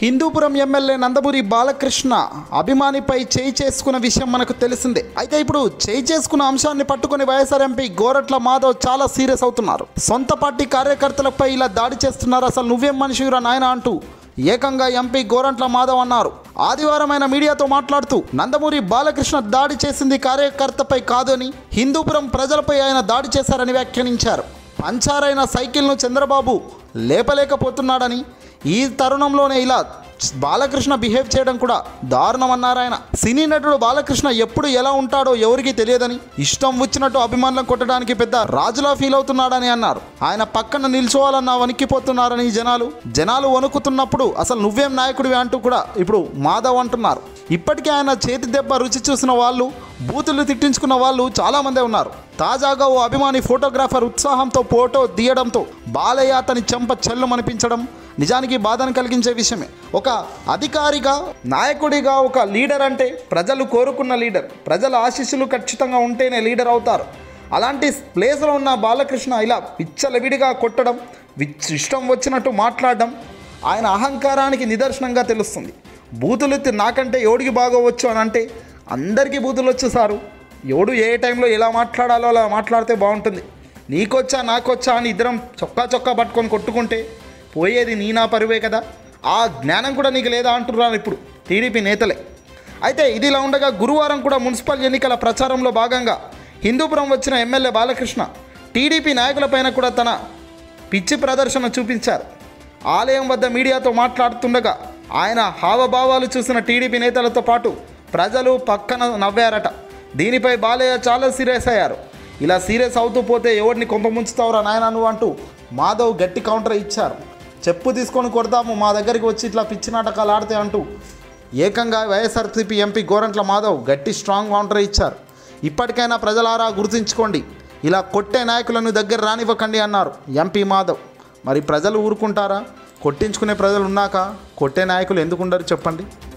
Hindupuram MLA Nandamuri Balakrishna అభిమానిపై చేయి చేసుకున్న విషయం మనకు తెలిసిందే అయితే ఇప్పుడు చేయి చేసుకున్న అంశాన్ని పట్టుకుని వైఎస్ఆర్ ఎంపీ గోరట్ల మాధవ్ చాలా సీరియస్ అవుతున్నారు సొంత పార్టీ కార్యకర్తలపై ఇలా దాడి చేస్తున్నారు అసలు నువ్వేం మనిషిరా నాయన అంటూ ఏకంగా ఎంపీ గోరంట్ల మాధవ్ అన్నారు ఆదివారం ఆయన మీడియాతో మాట్లాడుతూ నందమూరి బాలకృష్ణ దాడి చేసింది కార్యకర్తపై కాదు అని హిందూపురం ప్రజలపై ఆయన దాడి చేశారని వ్యాఖ్యానించారు పంచారైన సైకిల్ను చంద్రబాబు లేపలేకపోతున్నాడని ఈ తరుణంలోనే ఇలా బాలకృష్ణ బిహేవ్ చేయడం కూడా దారుణమన్నారు ఆయన సినీ నటుడు బాలకృష్ణ ఎప్పుడు ఎలా ఉంటాడో ఎవరికీ తెలియదని ఇష్టం వచ్చినట్టు అభిమానులను కొట్టడానికి పెద్ద రాజులా ఫీల్ అవుతున్నాడని అన్నారు ఆయన పక్కన నిల్చోవాలన్నా వణికిపోతున్నారని ఈ జనాలు జనాలు వణుకుతున్నప్పుడు అసలు నువ్వేం నాయకుడివి అంటూ కూడా ఇప్పుడు మాధవ్ అంటున్నారు ఇప్పటికే ఆయన చేతి దెబ్బ రుచి చూసిన వాళ్ళు బూతులు తిట్టించుకున్న వాళ్ళు చాలామందే ఉన్నారు తాజాగా ఓ అభిమాని ఫోటోగ్రాఫర్ ఉత్సాహంతో ఫోటో తీయడంతో బాలయ్య అతని చెంప చెల్లుమనిపించడం నిజానికి బాధను కలిగించే విషయమే ఒక అధికారిగా నాయకుడిగా ఒక లీడర్ అంటే ప్రజలు కోరుకున్న లీడర్ ప్రజల ఆశీస్సులు ఖచ్చితంగా ఉంటేనే లీడర్ అవుతారు అలాంటి ప్లేస్లో ఉన్న బాలకృష్ణ ఇలా విచ్చలవిడిగా కొట్టడం విచ్ ఇష్టం వచ్చినట్టు మాట్లాడడం ఆయన అహంకారానికి నిదర్శనంగా తెలుస్తుంది బూతులు ఎత్తి నాకంటే ఎవడికి బాగోవచ్చు అని అంటే అందరికీ బూతులు వచ్చేసారు ఎవడు ఏ టైంలో ఎలా మాట్లాడాలో అలా మాట్లాడితే బాగుంటుంది నీకొచ్చా నాకొచ్చా అని ఇద్దరం చొక్కా చొక్కా పట్టుకొని కొట్టుకుంటే పోయేది నీ నా పరువే కదా ఆ జ్ఞానం కూడా నీకు లేదా అంటున్నారు ఇప్పుడు టీడీపీ నేతలే అయితే ఇది ఇలా ఉండగా గురువారం కూడా మున్సిపల్ ఎన్నికల ప్రచారంలో భాగంగా హిందూపురం వచ్చిన ఎమ్మెల్యే బాలకృష్ణ టీడీపీ నాయకులపైన కూడా తన పిచ్చి ప్రదర్శన చూపించారు ఆలయం వద్ద మీడియాతో మాట్లాడుతుండగా ఆయన హావభావాలు చూసిన టీడీపీ నేతలతో పాటు ప్రజలు పక్కన నవ్వారట దీనిపై బాలయ్య చాలా సీరియస్ అయ్యారు ఇలా సీరియస్ అవుతూ పోతే ఎవరిని కొంప ముంచుతావురా నాయన నువ్వు అంటూ మాధవ్ గట్టి కౌంటర్ ఇచ్చారు చెప్పు తీసుకొని కొడదాము మా దగ్గరికి వచ్చి ఇట్లా పిచ్చి నాటకాలు ఆడితే అంటూ ఏకంగా వైఎస్ఆర్సీపీ ఎంపీ గోరంట్ల మాధవ్ గట్టి స్ట్రాంగ్ కౌంటర్ ఇచ్చారు ఇప్పటికైనా ప్రజలారా గుర్తుంచుకోండి ఇలా కొట్టే నాయకులను దగ్గర రానివ్వకండి అన్నారు ఎంపీ మాధవ్ మరి ప్రజలు ఊరుకుంటారా కొట్టించుకునే ప్రజలు ఉన్నాక కొట్టే నాయకులు ఎందుకు ఉండరు చెప్పండి